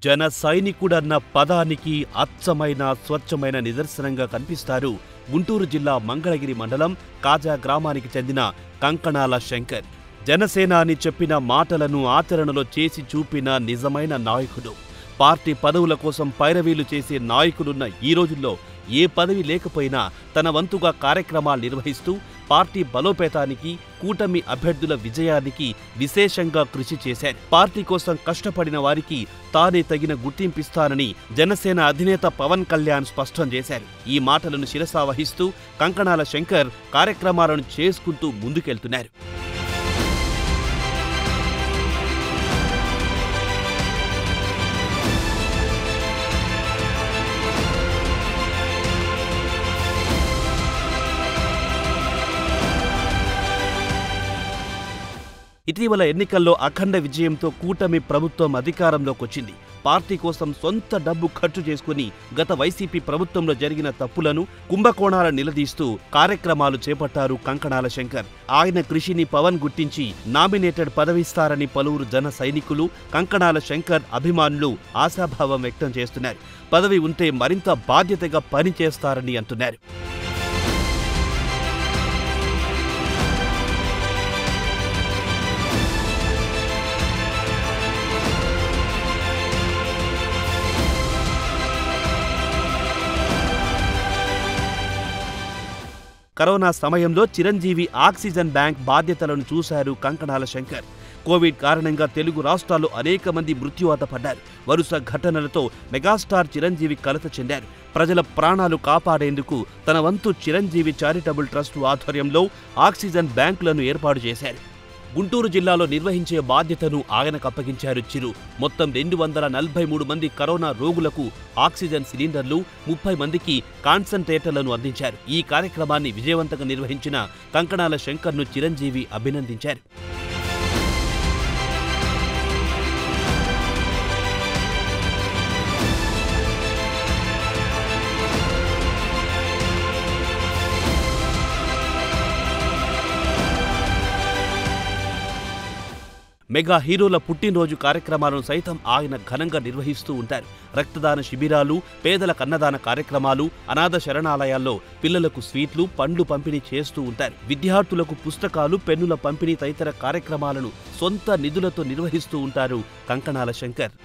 జన సైనికుడన్న పదానికి అచ్చమైన స్వచ్ఛమైన నిదర్శనంగా కనిపిస్తారు గుంటూరు జిల్లా మంగళగిరి మండలం కాజా గ్రామానికి చెందిన కంకణాల శంకర్ జనసేన అని చెప్పిన మాటలను ఆచరణలో చేసి చూపిన నిజమైన నాయకుడు పార్టీ పదవుల కోసం పైరవీలు చేసే నాయకులున్న ఈ రోజుల్లో ఏ పదవి లేకపోయినా తన వంతుగా కార్యక్రమాలు నిర్వహిస్తూ పార్టీ బలోపేతానికి కూటమి అభ్యర్థుల విజయానికి విశేషంగా కృషి చేశారు పార్టీ కోసం కష్టపడిన వారికి తానే తగిన గుర్తింపిస్తానని జనసేన అధినేత పవన్ కళ్యాణ్ స్పష్టం చేశారు ఈ మాటలను శిరసా వహిస్తూ కంకణాల శంకర్ కార్యక్రమాలను చేసుకుంటూ ముందుకెళ్తున్నారు ఇటీవల ఎన్నికల్లో అఖండ విజయంతో కూటమి ప్రభుత్వం అధికారంలోకి వచ్చింది పార్టీ కోసం సొంత డబ్బు ఖర్చు చేసుకుని గత వైసీపీ ప్రభుత్వంలో జరిగిన తప్పులను కుంభకోణాల నిలదీస్తూ కార్యక్రమాలు చేపట్టారు కంకణాల శంకర్ ఆయన కృషిని పవన్ గుర్తించి నామినేటెడ్ పదవిస్తారని పలువురు జన సైనికులు కంకణాల శంకర్ అభిమానులు ఆశాభావం వ్యక్తం చేస్తున్నారు పదవి ఉంటే మరింత బాధ్యతగా పనిచేస్తారని అంటున్నారు కరోనా సమయంలో చిరంజీవి ఆక్సిజన్ బ్యాంక్ బాధ్యతలను చూశారు కంకణాల శంకర్ కోవిడ్ కారణంగా తెలుగు రాష్ట్రాల్లో అనేక మంది మృత్యువాత పడ్డారు వరుస ఘటనలతో మెగాస్టార్ చిరంజీవి కలత చెందారు ప్రజల ప్రాణాలు కాపాడేందుకు తన వంతు చిరంజీవి చారిటబుల్ ట్రస్ట్ ఆధ్వర్యంలో ఆక్సిజన్ బ్యాంకులను ఏర్పాటు చేశారు గుంటూరు జిల్లాలో నిర్వహించే బాధ్యతను ఆయనకు అప్పగించారు చిరు మొత్తం రెండు వందల నలభై మూడు మంది కరోనా రోగులకు ఆక్సిజన్ సిలిండర్లు ముప్పై మందికి కాన్సంట్రేటర్లను అందించారు ఈ కార్యక్రమాన్ని విజయవంతంగా నిర్వహించిన కంకణాల శంకర్ను చిరంజీవి అభినందించారు మెగా హీరోల పుట్టినరోజు కార్యక్రమాలను సైతం ఆయన ఘనంగా నిర్వహిస్తూ ఉంటారు రక్తదాన శిబిరాలు పేదల కన్నదాన కార్యక్రమాలు అనాథ శరణాలయాల్లో పిల్లలకు స్వీట్లు పండ్లు పంపిణీ చేస్తూ ఉంటారు విద్యార్థులకు పుస్తకాలు పెన్నుల పంపిణీ తదితర కార్యక్రమాలను సొంత నిధులతో నిర్వహిస్తూ ఉంటారు కంకణాల శంకర్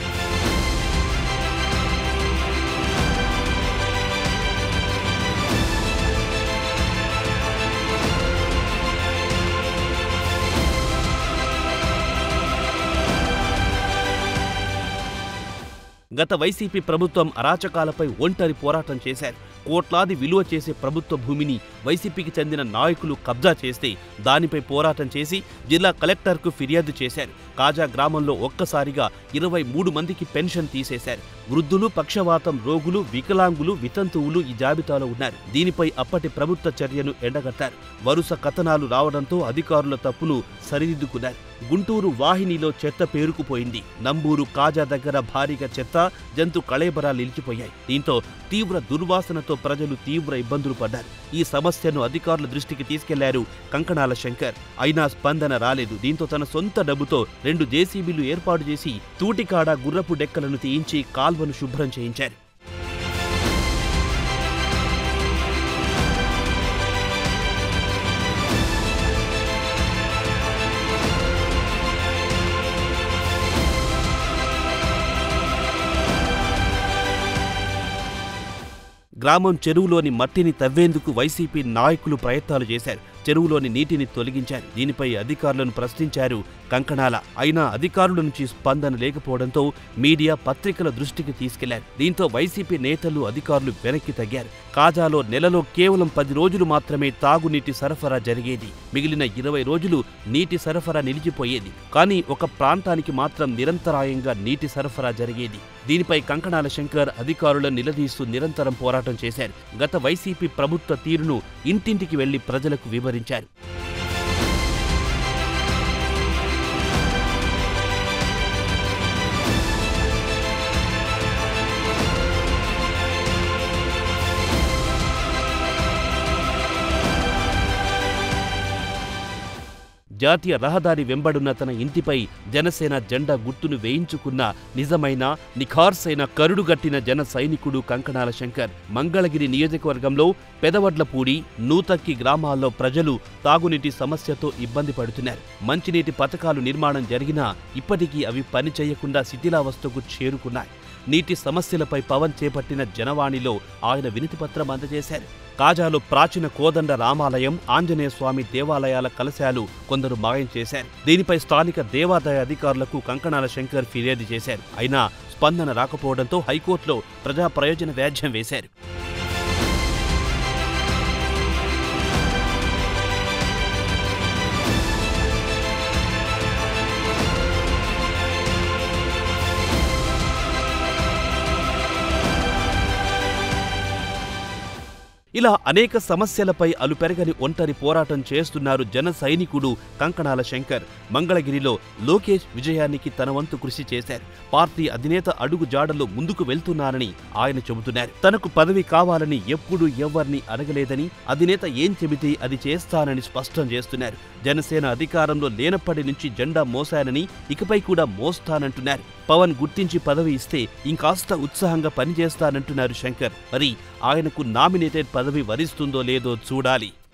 గత వైసీపీ ప్రభుత్వం అరాచకాలపై ఒంటరి పోరాటం చేశారు కోట్లాది విలువ చేసే ప్రభుత్వ భూమిని వైసీపీకి చెందిన నాయకులు కబ్జా చేస్తే దానిపై పోరాటం చేసి జిల్లా కలెక్టర్కు ఫిర్యాదు చేశారు కాజా గ్రామంలో ఒక్కసారిగా ఇరవై మూడు మందికి పెన్షన్ తీసేశారు వృద్ధులు పక్షవాతం రోగులు వికలాంగులు వితంతువులు ఈ జాబితాలో ఉన్నారు దీనిపై అప్పటి ప్రభుత్వ చర్యను ఎండగట్టారు వరుస కథనాలు రావడంతో అధికారుల తప్పును సరిదిద్దుకున్నారు గుంటూరు వాహినిలో చెత్త పేరుకుపోయింది నంబూరు కాజా దగ్గర భారీగా చెత్త జంతు కళేబరాలు నిలిచిపోయాయి దీంతో తీవ్ర దుర్వాసనతో ప్రజలు తీవ్ర ఇబ్బందులు పడ్డారు ఈ సమస్యను అధికారుల దృష్టికి తీసుకెళ్లారు కంకణాల శంకర్ అయినా స్పందన రాలేదు దీంతో తన సొంత డబ్బుతో రెండు జేసీబీలు ఏర్పాటు చేసి తూటికాడ గుర్రపు డెక్కలను తీయించి కాల్వను శుభ్రం చేయించారు గ్రామం చెరువులోని మట్టిని తవ్వేందుకు వైసీపీ నాయకులు ప్రయత్నాలు చేశారు చెరువులోని నీటిని తొలగించారు దీనిపై అధికారులను ప్రశ్నించారు కంకణాల అయినా అధికారుల నుంచి స్పందన లేకపోవడంతో మీడియా పత్రికల దృష్టికి తీసుకెళ్లారు దీంతో వైసీపీ నేతలు అధికారులు వెనక్కి తగ్గారు కాజాలో నెలలో కేవలం పది రోజులు మాత్రమే తాగునీటి సరఫరా జరిగేది మిగిలిన ఇరవై రోజులు నీటి సరఫరా నిలిచిపోయేది కానీ ఒక ప్రాంతానికి మాత్రం నిరంతరాయంగా నీటి సరఫరా జరిగేది దీనిపై కంకణాల శంకర్ అధికారులను నిలదీస్తూ నిరంతరం పోరాటం చేశారు గత వైసీపీ ప్రభుత్వ తీరును ఇంటింటికి వెళ్లి ప్రజలకు వివరించారు జాతీయ రహదారి వెంబడున్న తన ఇంటిపై జనసేన జెండా గుర్తును వేయించుకున్న నిజమైన నిఖార్సైన కరుడుగట్టిన జన సైనికుడు కంకణాల శంకర్ మంగళగిరి నియోజకవర్గంలో పెదవడ్లపూడి నూతక్కి గ్రామాల్లో ప్రజలు తాగునీటి సమస్యతో ఇబ్బంది పడుతున్నారు మంచినీటి పథకాలు నిర్మాణం జరిగినా ఇప్పటికీ అవి పనిచేయకుండా శిథిలావస్థకు చేరుకున్నాయి నీటి సమస్యలపై పవన్ చేపట్టిన జనవాణిలో ఆయన వినతిపత్రం అందజేశారు కాజాలో ప్రాచీన కోదండ రామాలయం ఆంజనేయ స్వామి దేవాలయాల కలశాలు కొందరు మాయం చేశారు దీనిపై స్థానిక దేవాదాయ అధికారులకు కంకణాల శంకర్ ఫిర్యాదు చేశారు అయినా స్పందన రాకపోవడంతో హైకోర్టులో ప్రజా ప్రయోజన వ్యాజ్యం వేశారు ఇలా అనేక సమస్యలపై అలుపెరగని ఒంటరి పోరాటం చేస్తున్నారు జన సైనికుడు కంకణాల శంకర్ మంగళగిరిలో లోకేష్ విజయానికి తన వంతు కృషి చేశారు పార్టీ అధినేత అడుగు జాడలో ముందుకు వెళ్తున్నారని ఆయన చెబుతున్నారు తనకు పదవి కావాలని ఎప్పుడూ ఎవ్వరిని అడగలేదని అధినేత ఏం చెబితే అది చేస్తానని స్పష్టం చేస్తున్నారు జనసేన అధికారంలో లేనప్పటి నుంచి జెండా మోసానని ఇకపై కూడా మోస్తానంటున్నారు పవన్ గుర్తించి పదవి ఇస్తే ఇంకాస్త ఉత్సాహంగా పనిచేస్తానంటున్నారు శంకర్ మరి ఆయనకు నామినేటెడ్ పదవి వరిస్తుందో లేదో చూడాలి